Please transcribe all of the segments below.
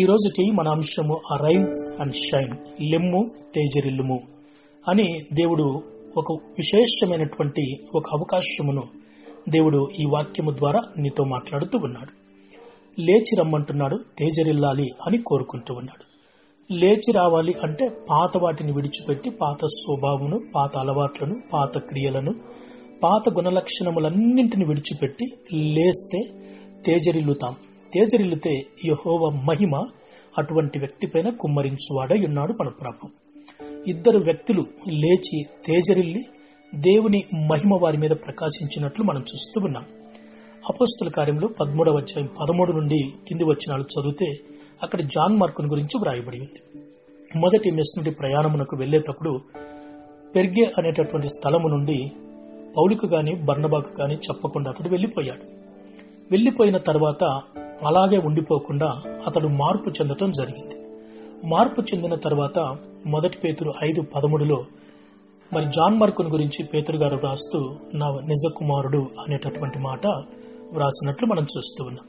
ఈ రోజుటి మన అంశము అరైజ్ అండ్ షైన్ లెమ్ము తేజరిల్లుము అని దేవుడు ఒక విశేషమైనటువంటి ఒక అవకాశమును దేవుడు ఈ వాక్యము ద్వారా నీతో మాట్లాడుతూ ఉన్నాడు లేచి రమ్మంటున్నాడు తేజరిల్లాలి అని కోరుకుంటూ ఉన్నాడు లేచి రావాలి అంటే పాత వాటిని విడిచిపెట్టి పాత స్వభావమును పాత అలవాట్లను పాత క్రియలను పాత గుణలక్షణములన్నింటిని విడిచిపెట్టి లేస్తే తేజరిల్లుతాం తేజరిల్లితే యహోవ మహిమ అటువంటి వ్యక్తిపైన కుమ్మరించువాడై ఉన్నాడు మన ప్రభు ఇద్దరు వ్యక్తులు లేచి తేజరిల్లి దేవుని మహిమ వారి మీద ప్రకాశించినట్లు మనం చూస్తూ ఉన్నాం అపోస్తుల కార్యంలో పదమూడవ అధ్యాయం పదమూడు నుండి కింది వచ్చినాలు చదివితే అక్కడ జాన్ మార్కుని గురించి వ్రాయబడి ఉంది మొదటి మెస్ నుండి ప్రయాణమునకు వెళ్లేటప్పుడు పెర్గే అనేటటువంటి స్థలము నుండి పౌలికు గాని బర్ణబాకు గాని చెప్పకుండా అతడు వెళ్లిపోయాడు వెళ్లిపోయిన తర్వాత అలాగే ఉండిపోకుండా అతడు మార్పు చెందటం జరిగింది మార్పు చెందిన తర్వాత మొదటి పేతురు ఐదు పదమూడులో మరి జాన్ మార్కుని గురించి పేతురు గారు వ్రాస్తూ నా నిజ కుమారుడు అనేటటువంటి మాట వ్రాసినట్లు మనం చూస్తూ ఉన్నాం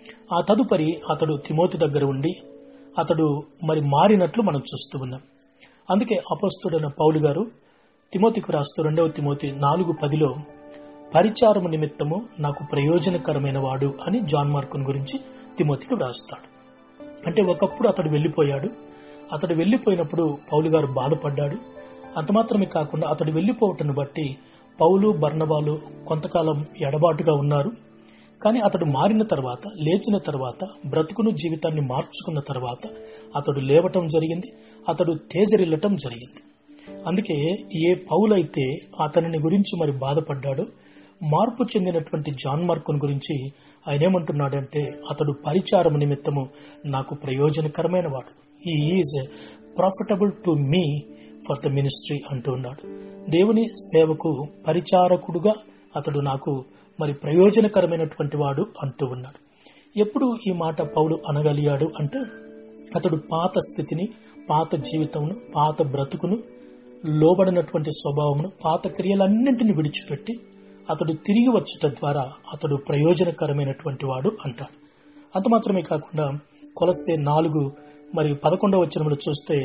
ఆ తదుపరి అతడు తిమోతి దగ్గర ఉండి అతడు మరి మారినట్లు మనం చూస్తూ ఉన్నాం అందుకే అపస్తుడైన పౌలు గారు తిమోతికి రాస్తూ రెండవ తిమోతి నాలుగు పదిలో పరిచారము నిమిత్తము నాకు ప్రయోజనకరమైన వాడు అని జాన్ మార్కున్ గురించి తిమోతికి వ్రాస్తాడు అంటే ఒకప్పుడు అతడు వెళ్లిపోయాడు అతడు వెళ్లిపోయినప్పుడు పౌలు గారు బాధపడ్డాడు అంత మాత్రమే కాకుండా అతడు వెళ్లిపోవటను బట్టి పౌలు బర్ణబాలు కొంతకాలం ఎడబాటుగా ఉన్నారు కానీ అతడు మారిన తర్వాత లేచిన తర్వాత బ్రతుకును జీవితాన్ని మార్చుకున్న తర్వాత అతడు లేవటం జరిగింది అతడు తేజరిల్లటం జరిగింది అందుకే ఏ పౌలైతే అతనిని గురించి మరి బాధపడ్డాడో మార్పు చెందినటువంటి జాన్ మార్కున్ గురించి ఆయన ఏమంటున్నాడంటే అతడు పరిచారం నిమిత్తము నాకు ప్రయోజనకరమైన వాడు is profitable to me for the ministry అంటూ ఉన్నాడు దేవుని సేవకు పరిచారకుడుగా అతడు నాకు మరి ప్రయోజనకరమైనటువంటి వాడు అంటూ ఉన్నాడు ఎప్పుడు ఈ మాట పౌలు అనగలిగాడు అంటే అతడు పాత స్థితిని పాత జీవితమును పాత బ్రతుకును లోబడినటువంటి స్వభావమును పాత క్రియలన్నింటిని విడిచిపెట్టి అతడు తిరిగి వచ్చుట ద్వారా అతడు ప్రయోజనకరమైనటువంటి వాడు అంటాడు అంత మాత్రమే కాకుండా కొలసే నాలుగు మరి పదకొండవ వచనంలో చూస్తే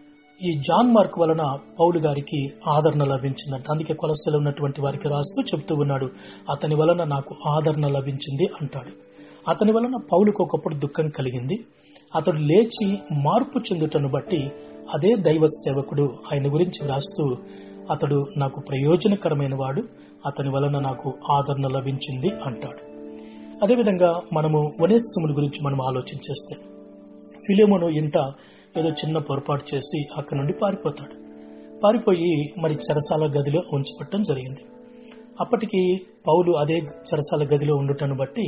ఈ జాన్ మార్క్ వలన పౌలు గారికి ఆదరణ లభించిందంట అందుకే కొలసలో ఉన్నటువంటి వారికి రాస్తూ చెప్తూ ఉన్నాడు అతని వలన నాకు ఆదరణ లభించింది అంటాడు అతని వలన పౌలుకు ఒకప్పుడు దుఃఖం కలిగింది అతడు లేచి మార్పు చెందుటను బట్టి అదే దైవ సేవకుడు ఆయన గురించి వ్రాస్తూ అతడు నాకు ప్రయోజనకరమైన వాడు అతని వలన నాకు ఆదరణ లభించింది అంటాడు అదేవిధంగా మనము వనేశ్వముని గురించి మనం ఆలోచించేస్తే ఫిలిమోను ఇంట ఏదో చిన్న పొరపాటు చేసి అక్కడి నుండి పారిపోతాడు పారిపోయి మరి చెరసాల గదిలో ఉంచబట్టడం జరిగింది అప్పటికి పౌలు అదే చెరసాల గదిలో ఉండటను బట్టి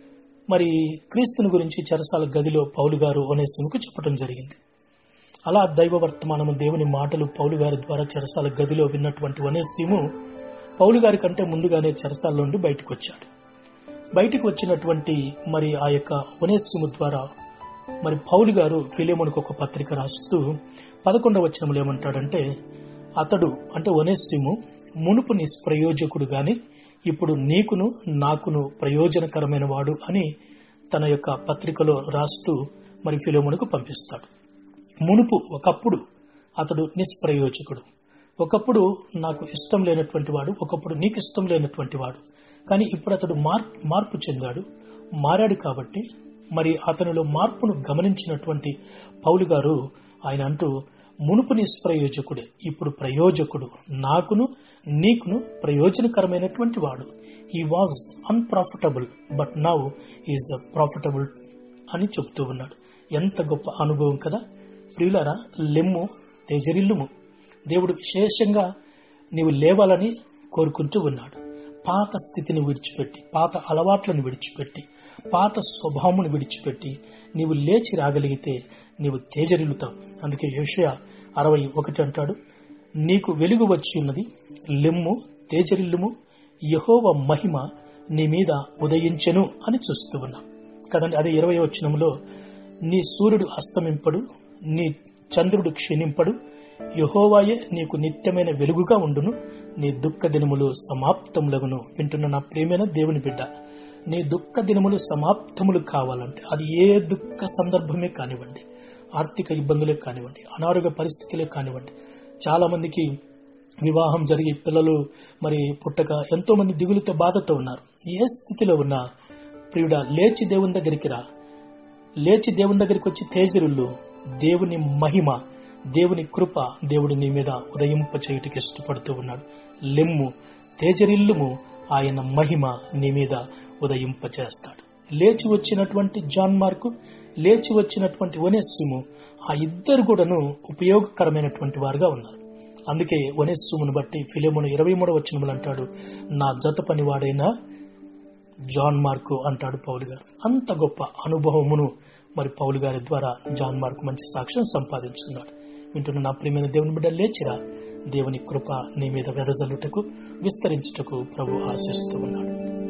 మరి క్రీస్తుని గురించి చెరసాల గదిలో పౌలు గారు ఒనేసిముకు చెప్పడం జరిగింది అలా దైవ వర్తమానము దేవుని మాటలు పౌలు గారి ద్వారా చెరసాల గదిలో విన్నటువంటి వనేసిము పౌలు గారి కంటే ముందుగానే చెరసాల నుండి బయటకు వచ్చాడు బయటకు వచ్చినటువంటి మరి ఆ యొక్క వనేసిము ద్వారా మరి పౌలు గారు ఫిలేమునికి ఒక పత్రిక రాస్తూ పదకొండవ వచనంలో ఏమంటాడంటే అతడు అంటే ఒనేసిము మునుపు నిష్ప్రయోజకుడు గాని ఇప్పుడు నీకును నాకును ప్రయోజనకరమైన వాడు అని తన యొక్క పత్రికలో రాస్తూ మరి ఫిలోమునకు పంపిస్తాడు మునుపు ఒకప్పుడు అతడు నిష్ప్రయోజకుడు ఒకప్పుడు నాకు ఇష్టం లేనటువంటి వాడు ఒకప్పుడు నీకు ఇష్టం లేనటువంటి వాడు కానీ ఇప్పుడు అతడు మార్ మార్పు చెందాడు మారాడు కాబట్టి మరి అతనిలో మార్పును గమనించినటువంటి పౌలు గారు ఆయన అంటూ మునుపు నిష్ప్రయోజకుడే ఇప్పుడు ప్రయోజకుడు నాకును నీకును ప్రయోజనకరమైనటువంటి వాడు he was unprofitable but now is profitable అని చెప్తూ ఉన్నాడు ఎంత గొప్ప అనుభవం కదా ప్రియులారా లెమ్ము తేజరిల్లుము దేవుడు విశేషంగా నీవు లేవాలని కోరుకుంటూ ఉన్నాడు పాత స్థితిని విడిచిపెట్టి పాత అలవాట్లను విడిచిపెట్టి పాత స్వభావమును విడిచిపెట్టి నీవు లేచి రాగలిగితే నీవు తేజరిల్లుతావు అందుకే యోషయ అరవై ఒకటి అంటాడు నీకు వెలుగు వచ్చి ఉన్నది లెమ్ము తేజరిల్లుము యహోవ మహిమ నీ మీద ఉదయించెను అని చూస్తూ ఉన్నాం కదండి అదే ఇరవై వచనంలో నీ సూర్యుడు అస్తమింపడు నీ చంద్రుడు క్షీణింపడు యహోవాయే నీకు నిత్యమైన వెలుగుగా ఉండును నీ దుఃఖ దినములు సమాప్తములగును వింటున్న నా ప్రేమైన దేవుని బిడ్డ నీ దుఃఖ దినములు సమాప్తములు కావాలంటే అది ఏ దుఃఖ సందర్భమే కానివ్వండి ఆర్థిక ఇబ్బందులే కానివ్వండి అనారోగ్య పరిస్థితులే కానివ్వండి చాలా మందికి వివాహం జరిగి పిల్లలు మరి పుట్టక ఎంతో మంది దిగులుతో బాధతో ఉన్నారు ఏ స్థితిలో ఉన్నా ప్రియుడ లేచి దేవుని దగ్గరికి రా లేచి దేవుని దగ్గరికి వచ్చి తేజరుళ్ళు దేవుని మహిమ దేవుని కృప దేవుడు నీ మీద ఉదయింప చేయుటికి ఇష్టపడుతూ ఉన్నాడు లెమ్ము తేజరిల్లుము ఆయన మహిమ నీ మీద ఉదయింప చేస్తాడు లేచి వచ్చినటువంటి జాన్ మార్కు లేచి వచ్చినటువంటి ఒనెస్సుము ఆ ఇద్దరు కూడాను ఉపయోగకరమైనటువంటి వారుగా ఉన్నారు అందుకే ఒనెస్సుమును బట్టి ఫిలేమును ఇరవై మూడవ వచ్చినములు అంటాడు నా జత పనివాడైన జాన్ మార్కు అంటాడు పౌలు గారు అంత గొప్ప అనుభవమును మరి పౌలు గారి ద్వారా జాన్ మార్కు మంచి సాక్ష్యం సంపాదించుకున్నాడు వింటున్న నా ప్రియమైన దేవుని బిడ్డ లేచిరా దేవుని కృప నీ మీద వెదజల్లుటకు విస్తరించుటకు ప్రభు ఆశిస్తూ ఉన్నాడు